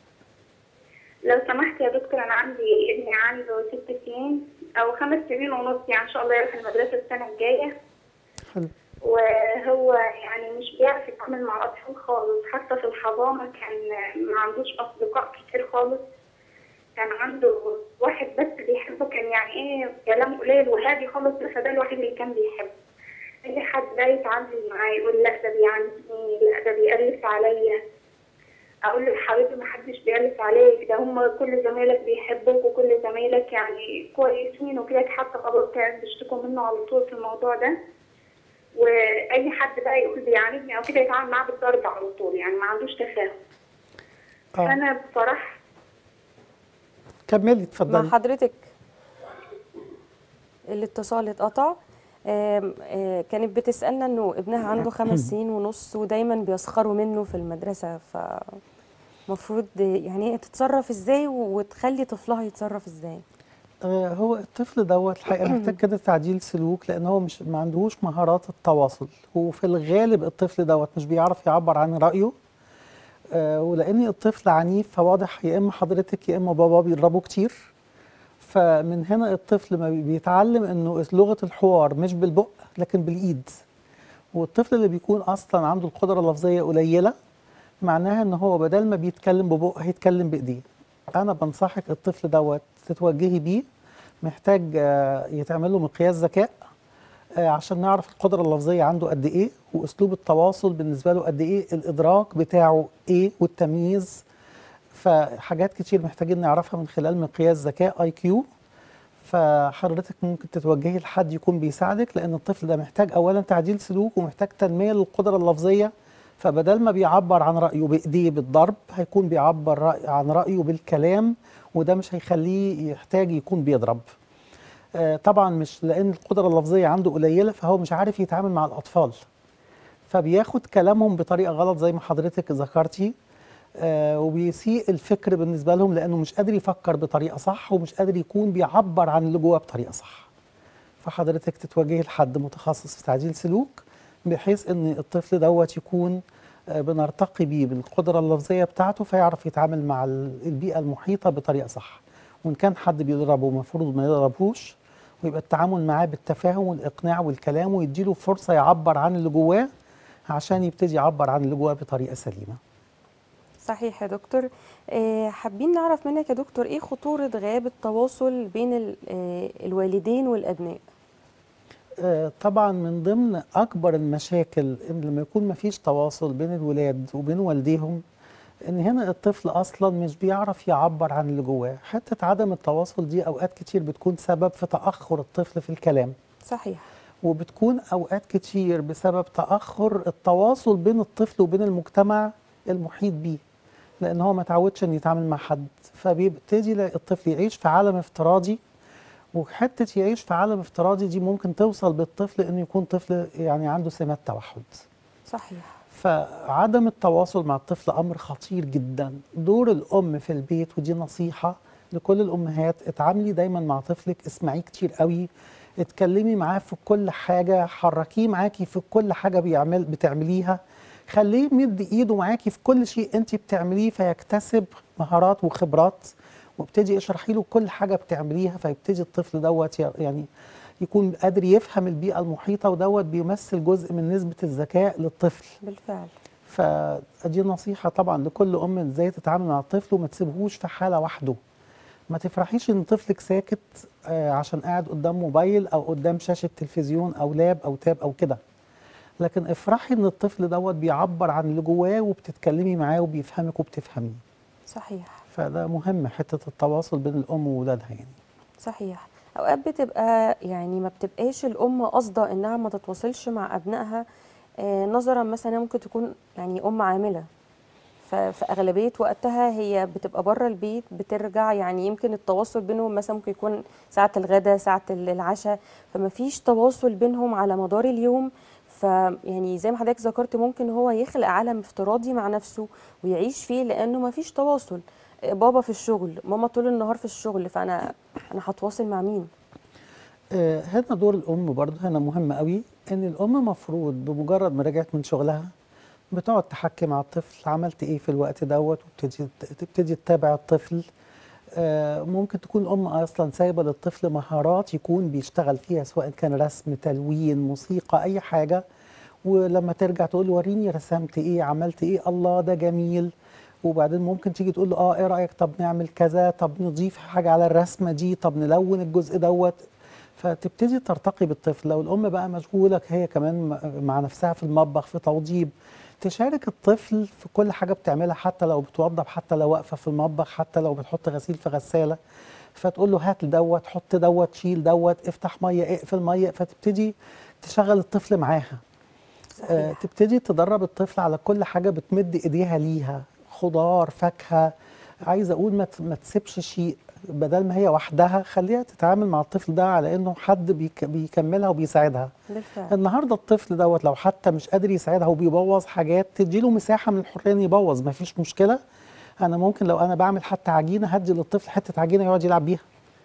لو سمحت يا دكتور انا عندي ابني عنده ست سنين او خمس سنين ونص يعني ان شاء الله يروح المدرسه السنه الجايه حلو وهو يعني مش بيعرف يتعامل مع الاطفال خالص حتى في الحضانه كان ما عندوش اصدقاء كتير خالص كان عنده واحد بس بيحبه كان يعني ايه كلام قليل وهادي خالص فده الوحيد اللي كان بيحبه اي حد بقى يتعامل معاه يقول لا ده بيعنفني لا ده بيقلس عليا اقول له يا حبيبي ما حدش بيقلس عليك ده هم كل زمايلك بيحبوك وكل زمايلك يعني كويسين وكده حتى خلاص كانوا بيشتكوا منه على طول في الموضوع ده واي حد بقى يقول بيعاندني او كده يتعامل معاه بالضرب على طول يعني ما عندوش تفاهم آه. فانا بصراحه كملي مع اتفضلي حضرتك الاتصال اتقطع آم، آه، كانت بتسألنا انه ابنها عنده خمس سنين ونص ودايما بيسخروا منه في المدرسة فمفروض يعني هي تتصرف ازاي وتخلي طفلها يتصرف ازاي آه، هو الطفل دوت الحقيقه محتاج كده تعديل سلوك لان هو مش ما عندهوش مهارات التواصل وفي الغالب الطفل دوت مش بيعرف يعبر عن رايه آه، ولان الطفل عنيف فواضح يا اما حضرتك يا اما بابا بيضربه كتير فمن هنا الطفل ما بي- بيتعلم انه لغه الحوار مش بالبق لكن بالايد والطفل اللي بيكون اصلا عنده القدره اللفظيه قليله معناها ان هو بدل ما بيتكلم ببق هيتكلم بايديه انا بنصحك الطفل دوت تتوجهي بيه محتاج آه، يتعمل له مقياس ذكاء آه، عشان نعرف القدره اللفظيه عنده قد ايه واسلوب التواصل بالنسبه له قد ايه الادراك بتاعه ايه والتمييز فحاجات كتير محتاجين نعرفها من خلال مقياس ذكاء اي كيو فحضرتك ممكن تتوجهي لحد يكون بيساعدك لان الطفل ده محتاج اولا تعديل سلوك ومحتاج تنميه للقدره اللفظيه فبدل ما بيعبر عن رايه بايديه بالضرب هيكون بيعبر رأي عن رايه بالكلام وده مش هيخليه يحتاج يكون بيضرب آه، طبعا مش لان القدره اللفظيه عنده قليله فهو مش عارف يتعامل مع الاطفال فبياخد كلامهم بطريقه غلط زي ما حضرتك ذكرتي آه، وبيسيء الفكر بالنسبه لهم لانه مش قادر يفكر بطريقه صح ومش قادر يكون بيعبر عن اللي جواه بطريقه صح فحضرتك تتوجهي لحد متخصص في تعديل سلوك بحيث ان الطفل دوت يكون آه، بنرتقي بيه بالقدره اللفظيه بتاعته فيعرف يتعامل مع ال- البيئه المحيطه بطريقه صح وان كان حد بيضربه المفروض ما يضربوش ويبقى التعامل معاه بالتفاهم والاقناع والكلام ويديله فرصه يعبر عن اللي جواه عشان يبتدي يعبر عن اللي جواه بطريقه سليمه صحيح يا دكتور آه، حابين نعرف منك يا دكتور ايه خطورة غياب التواصل بين ال- آه، الوالدين والأبناء آه، طبعا من ضمن اكبر المشاكل ان لما يكون مفيش تواصل بين الولاد وبين والديهم ان هنا الطفل اصلا مش بيعرف يعبر عن اللي جواه حته عدم التواصل دي اوقات كتير بتكون سبب في تاخر الطفل في الكلام صحيح وبتكون اوقات كتير بسبب تاخر التواصل بين الطفل وبين المجتمع المحيط بيه لان هو ما تعودش انه يتعامل مع حد فبيبتدي لا- الطفل يعيش في عالم افتراضي وحته يعيش في عالم افتراضي دي ممكن توصل بالطفل انه يكون طفل يعني عنده سمات توحد صحيح فعدم التواصل مع الطفل امر خطير جدا دور الام في البيت ودي نصيحه لكل الامهات اتعاملي دايما مع طفلك اسمعيه كتير قوي اتكلمي معاه في كل حاجه حركيه معاكي في كل حاجه بيعمل بتعمليها خليه يمد ايده معاكي في كل شيء انت بتعمليه فيكتسب مهارات وخبرات وابتدي اشرحي له كل حاجه بتعمليها فيبتدي الطفل دوت ي- يعني يكون قادر يفهم البيئه المحيطه ودوت بيمثل جزء من نسبه الذكاء للطفل بالفعل فدي نصيحة طبعا لكل أم ازاي تتعامل مع الطفل وما تسيبهوش في حالة وحده ما تفرحيش ان طفلك ساكت آه، عشان قاعد قدام موبايل او قدام شاشة تلفزيون او لاب او تاب او كده لكن افرحي ان الطفل دوت بيعبر عن اللي جواه وبتتكلمي معاه وبيفهمك وبتفهميه صحيح فده مهم حتة التواصل بين الأم وولادها يعني صحيح اوقات بتبقى يعني ما بتبقاش الام قاصده انها ما تتواصلش مع ابنائها آه، نظرا مثلا ممكن تكون يعني ام عامله ف- في اغلبيه وقتها هي بتبقى بره البيت بترجع يعني يمكن التواصل بينهم مثلا ممكن يكون ساعه الغداء ساعه ال- العشاء فما فيش تواصل بينهم على مدار اليوم فيعني زي ما حضرتك ذكرت ممكن هو يخلق عالم افتراضي مع نفسه ويعيش فيه لانه ما فيش تواصل آه، بابا في الشغل ماما طول النهار في الشغل فانا انا هتواصل مع مين آه، هنا دور الام برضه هنا مهم قوي ان الام مفروض بمجرد ما رجعت من شغلها بتقعد تحكي مع الطفل عملت ايه في الوقت دوت وتبتدي تبتدي تتابع الطفل آه، ممكن تكون الام اصلا سايبه للطفل مهارات يكون بيشتغل فيها سواء كان رسم تلوين موسيقى اي حاجه ولما ترجع تقول له وريني رسمت ايه عملت ايه الله ده جميل وبعدين ممكن تيجي تقول له اه ايه رايك طب نعمل كذا طب نضيف حاجه على الرسمه دي طب نلون الجزء دوت فتبتدي ترتقي بالطفل لو الام بقى مشغوله هي كمان م- مع نفسها في المطبخ في توضيب تشارك الطفل في كل حاجه بتعملها حتى لو بتوضب حتى لو واقفه في المطبخ حتى لو بتحط غسيل في غساله فتقول له هات دوت حط دوت شيل دوت افتح ميه اقفل ميه فتبتدي تشغل الطفل معاها آه، صحيح تبتدي تدرب الطفل على كل حاجه بتمد ايديها ليها خضار فاكهه عايزه اقول ما ت- ما تسيبش شيء بدل ما هي وحدها خليها تتعامل مع الطفل ده على انه حد بيك بيكملها وبيساعدها بالفعل النهارده الطفل دوت لو حتى مش قادر يساعدها وبيبوظ حاجات تديله مساحه من الحريه انه يبوظ ما فيش مشكله انا ممكن لو انا بعمل حتى عجينه هدي للطفل حته عجينه يقعد يلعب بيها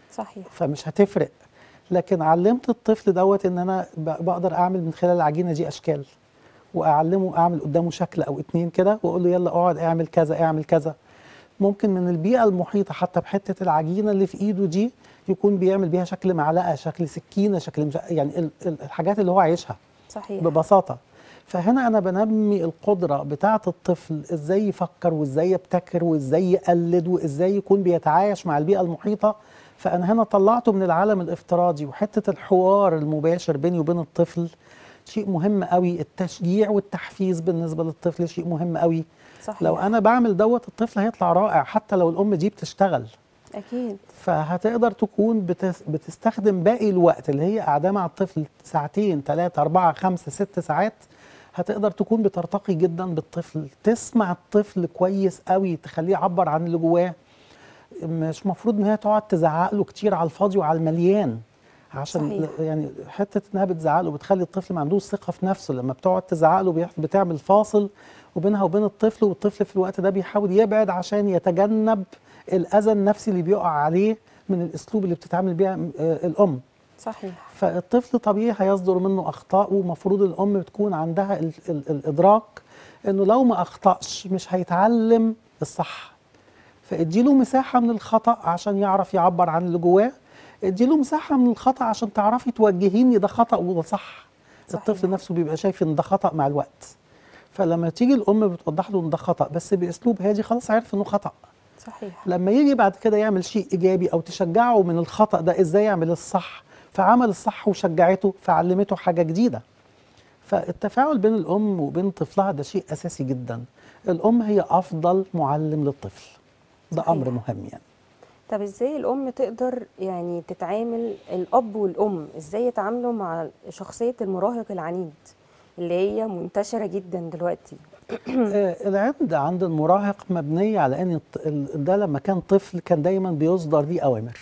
صحيح فمش هتفرق لكن علمت الطفل دوت ان انا ب- بقدر اعمل من خلال العجينه دي اشكال واعلمه اعمل قدامه شكل او اتنين كده واقول له يلا اقعد اعمل كذا اعمل كذا ممكن من البيئه المحيطه حتى بحته العجينه اللي في ايده دي يكون بيعمل بيها شكل معلقه شكل سكينه شكل مش يعني ال- ال- الحاجات اللي هو عايشها صحيح ببساطه فهنا انا بنمي القدره بتاعه الطفل ازاي يفكر وازاي يبتكر وازاي يقلد وازاي يكون بيتعايش مع البيئه المحيطه فانا هنا طلعته من العالم الافتراضي وحته الحوار المباشر بيني وبين الطفل شيء مهم قوي التشجيع والتحفيز بالنسبه للطفل شيء مهم قوي صحيح لو انا بعمل دوت الطفل هيطلع رائع حتى لو الام دي بتشتغل اكيد فهتقدر تكون بتس بتستخدم باقي الوقت اللي هي قاعدة مع الطفل ساعتين ثلاثة أربعة خمسة ست ساعات هتقدر تكون بترتقي جدا بالطفل تسمع الطفل كويس قوي تخليه يعبر عن اللي جواه مش مفروض ان هي تقعد تزعق له كتير على الفاضي وعلى المليان عشان صحيح. يعني حته انها بتزعق له بتخلي الطفل ما عندوش ثقه في نفسه لما بتقعد تزعق له بيح- بتعمل فاصل وبينها وبين الطفل والطفل في الوقت ده بيحاول يبعد عشان يتجنب الاذى النفسي اللي بيقع عليه من الاسلوب اللي بتتعامل بيها آه، الام صحيح فالطفل طبيعي هيصدر منه اخطاء ومفروض الام بتكون عندها ال ال الادراك انه لو ما اخطاش مش هيتعلم الصح فاديله مساحه من الخطا عشان يعرف يعبر عن اللي جواه اديله مساحه من الخطا عشان تعرفي توجهيني ده خطا وده صح صحيح. الطفل نفسه بيبقى شايف ان ده خطا مع الوقت فلما تيجي الام بتوضح له ان ده خطا بس باسلوب هادي خلاص عرف انه خطا صحيح لما يجي بعد كده يعمل شيء ايجابي او تشجعه من الخطا ده ازاي يعمل الصح فعمل الصح وشجعته فعلمته حاجه جديده فالتفاعل بين الام وبين طفلها ده شيء اساسي جدا الام هي افضل معلم للطفل ده صحيح. امر مهم يعني طب ازاي الام تقدر يعني تتعامل الاب والام ازاي يتعاملوا مع شخصيه المراهق العنيد اللي هي منتشره جدا دلوقتي آه، العند عند المراهق مبنية على ان الط- ال- ده لما كان طفل كان دايما بيصدر ليه اوامر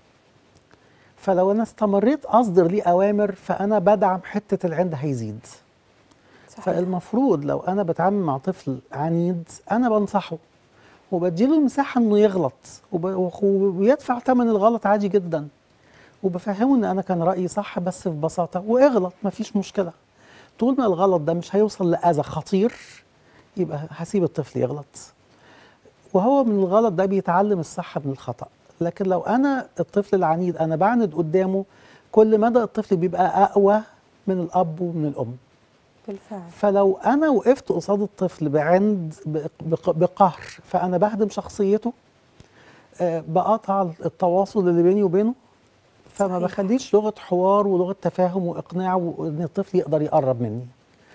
فلو انا استمريت اصدر ليه اوامر فانا بدعم حتة العند هيزيد صحيح فالمفروض لو انا بتعامل مع طفل عنيد انا بنصحه وبديله المساحه انه يغلط وب- وخ- ويدفع ثمن الغلط عادي جدا وبفهمه ان انا كان رايي صح بس ببساطه واغلط مفيش مشكله طول ما الغلط ده مش هيوصل لاذى خطير يبقى هسيب الطفل يغلط وهو من الغلط ده بيتعلم الصح من الخطا لكن لو انا الطفل العنيد انا بعند قدامه كل مدى الطفل بيبقى اقوى من الاب ومن الام بالفعل فلو انا وقفت قصاد الطفل بعند بق- بق- بقهر فانا بهدم شخصيته آه، بقطع التواصل اللي بيني وبينه فما صحيح. بخليش لغه حوار ولغه تفاهم واقناع وان الطفل يقدر يقرب مني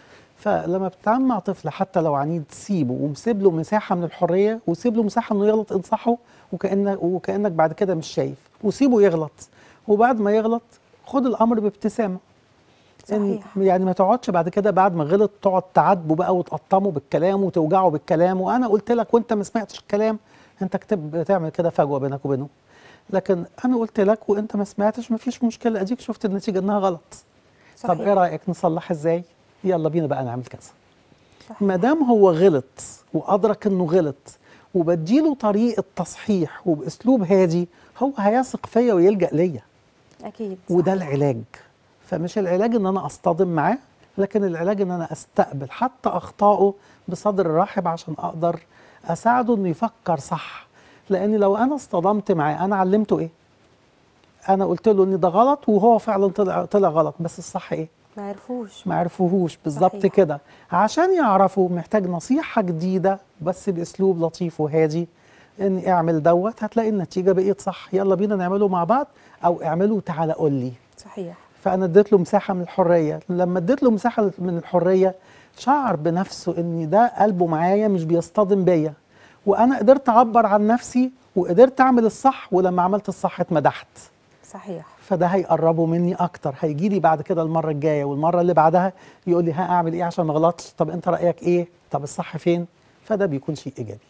فلما بتتعامل مع طفل حتى لو عنيد سيبه ومسيب له مساحه من الحريه وسيب له مساحه انه يغلط انصحه وكانك وكانك بعد كده مش شايف وسيبه يغلط وبعد ما يغلط خد الامر بابتسامه إن- صحيح يعني ما تقعدش بعد كده بعد ما غلط تقعد تعاتبه بقى وتقطمه بالكلام وتوجعه بالكلام وانا قلت لك وانت ما سمعتش الكلام انت كتب بتعمل كده فجوه بينك وبينه لكن انا قلت لك وانت ما سمعتش ما فيش مشكله اديك شفت النتيجه انها غلط طب صحيح. ايه رايك نصلح ازاي يلا بينا بقى نعمل كذا صحيح. ما دام هو غلط وادرك انه غلط وبديله طريقه تصحيح وباسلوب هادي هو هيثق فيا ويلجا ليا اكيد وده صحيح. العلاج فمش العلاج ان انا اصطدم معاه لكن العلاج ان انا استقبل حتى اخطائه بصدر رحب عشان اقدر اساعده انه يفكر صح لان لو انا اصطدمت معاه انا علمته ايه انا قلت له ان ده غلط وهو فعلا طلع طلع غلط بس الصح ايه ما عرفوش ما عرفوهوش بالظبط صحيح. كده عشان يعرفوا محتاج نصيحة جديدة بس بأسلوب لطيف وهادي ان اعمل دوت هتلاقي النتيجة بقيت صح يلا بينا نعمله مع بعض او اعمله وتعالى قول لي صحيح فانا اديت له مساحة من الحرية لما اديت له مساحة من الحرية شعر بنفسه ان ده قلبه معايا مش بيصطدم بيا وانا قدرت اعبر عن نفسي وقدرت اعمل الصح ولما عملت الصح اتمدحت صحيح فده هيقربه مني اكتر هيجي لي بعد كده المره الجايه والمره اللي بعدها يقول لي ها اعمل ايه عشان ما اغلطش طب انت رايك ايه طب الصح فين فده بيكون شيء ايجابي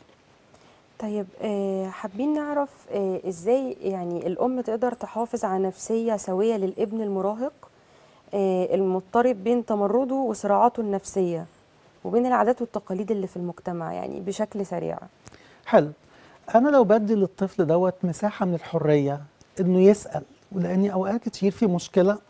طيب آه، حابين نعرف آه، ازاي يعني الام تقدر تحافظ على نفسيه سويه للابن المراهق آه، المضطرب بين تمرده وصراعاته النفسيه وبين العادات والتقاليد اللي في المجتمع يعني بشكل سريع حلو انا لو بدي للطفل دوت مساحه من الحريه انه يسال ولاني اوقات كتير في مشكله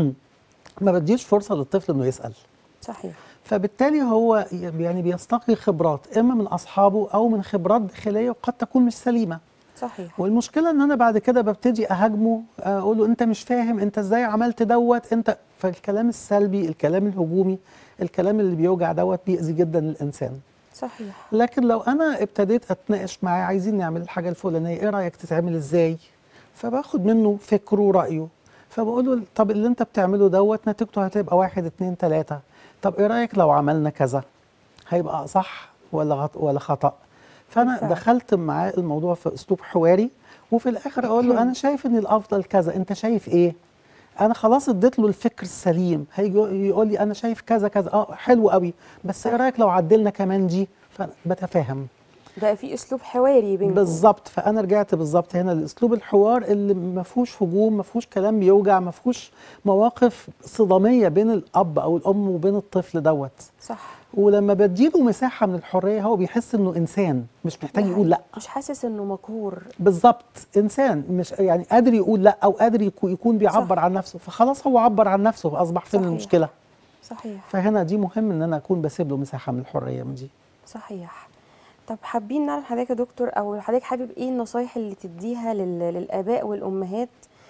ما بديش فرصه للطفل انه يسال صحيح فبالتالي هو يعني بيستقي خبرات اما من اصحابه او من خبرات داخليه وقد تكون مش سليمه صحيح والمشكله ان انا بعد كده ببتدي اهاجمه اقول له انت مش فاهم انت ازاي عملت دوت انت فالكلام السلبي الكلام الهجومي الكلام اللي بيوجع دوت بيأذي جدا الانسان صحيح لكن لو انا ابتديت اتناقش معاه عايزين نعمل الحاجه الفلانيه ايه رايك تتعمل ازاي فباخد منه فكره ورايه فبقول له طب اللي انت بتعمله دوت نتيجته هتبقى واحد اتنين تلاته طب ايه رايك لو عملنا كذا هيبقى صح ولا غط ولا خطا فانا بالفعل. دخلت معاه الموضوع في اسلوب حواري وفي الاخر اقول له انا شايف ان الافضل كذا انت شايف ايه انا خلاص اديت له الفكر السليم هيجي يقول لي انا شايف كذا كذا اه حلو قوي بس ايه رايك لو عدلنا كمان دي فبتفاهم بقى في اسلوب حواري بينكم بالظبط فانا رجعت بالظبط هنا لاسلوب الحوار اللي ما فيهوش هجوم ما فيهوش كلام بيوجع ما فيهوش مواقف صداميه بين الاب او الام وبين الطفل دوت صح ولما بديله مساحه من الحريه هو بيحس انه انسان مش محتاج ده يقول لا مش حاسس انه مقهور بالظبط انسان مش يعني قادر يقول لا او قادر يكو- يكون بيعبر صح. عن نفسه فخلاص هو عبر عن نفسه فاصبح فين صحيح. المشكله صحيح فهنا دي مهم ان انا اكون بسيب له مساحه من الحريه من دي صحيح طب حابين نعرف حضرتك يا دكتور او حضرتك حابب ايه النصايح اللي تديها لل- للاباء والامهات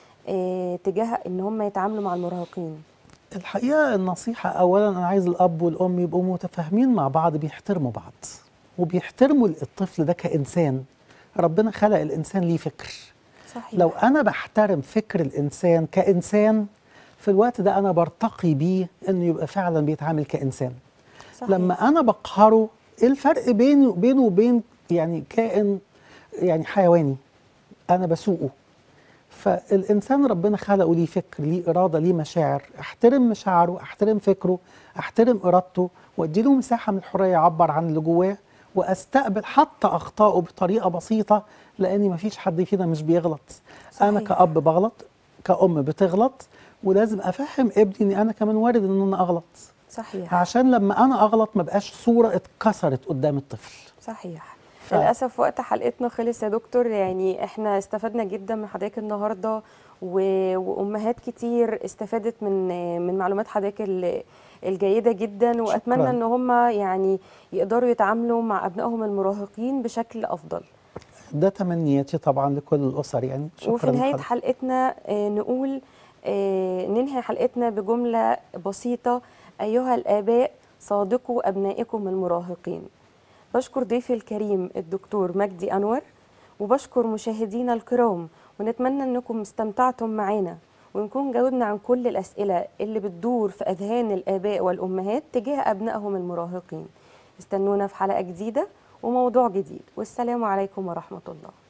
آه تجاه ان هم يتعاملوا مع المراهقين الحقيقه النصيحه اولا انا عايز الاب والام يبقوا متفاهمين مع بعض بيحترموا بعض وبيحترموا الطفل ده كانسان ربنا خلق الانسان ليه فكر صحيح لو انا بحترم فكر الانسان كانسان في الوقت ده انا برتقي بيه انه يبقى فعلا بيتعامل كانسان صحيح. لما انا بقهره ايه الفرق بينه بينه وبين يعني كائن يعني حيواني انا بسوقه فالانسان ربنا خلقه ليه فكر ليه اراده ليه مشاعر احترم مشاعره احترم فكره احترم ارادته واديله مساحه من الحريه يعبر عن اللي جواه واستقبل حتى اخطائه بطريقه بسيطه لان مفيش حد فينا مش بيغلط انا صحيح. كاب بغلط كأم بتغلط ولازم افهم ابني ان انا كمان وارد ان انا اغلط صحيح عشان لما انا اغلط ما بقاش صوره اتكسرت قدام الطفل صحيح ف- للاسف وقت حلقتنا خلص يا دكتور يعني احنا استفدنا جدا من حضرتك النهارده و... وامهات كتير استفادت من من معلومات حضرتك ال- الجيده جدا واتمنى شكراً. ان هم يعني يقدروا يتعاملوا مع ابنائهم المراهقين بشكل افضل ده تمنياتي طبعا لكل الاسر يعني شكرا وفي نهايه لحضرتك. حلقتنا آه، نقول آه، ننهي حلقتنا بجمله بسيطه ايها الاباء صادقوا ابنائكم المراهقين بشكر ضيفي الكريم الدكتور مجدي انور وبشكر مشاهدينا الكرام ونتمنى انكم استمتعتم معنا ونكون جاوبنا عن كل الاسئله اللي بتدور في اذهان الاباء والامهات تجاه ابنائهم المراهقين استنونا في حلقه جديده وموضوع جديد والسلام عليكم ورحمه الله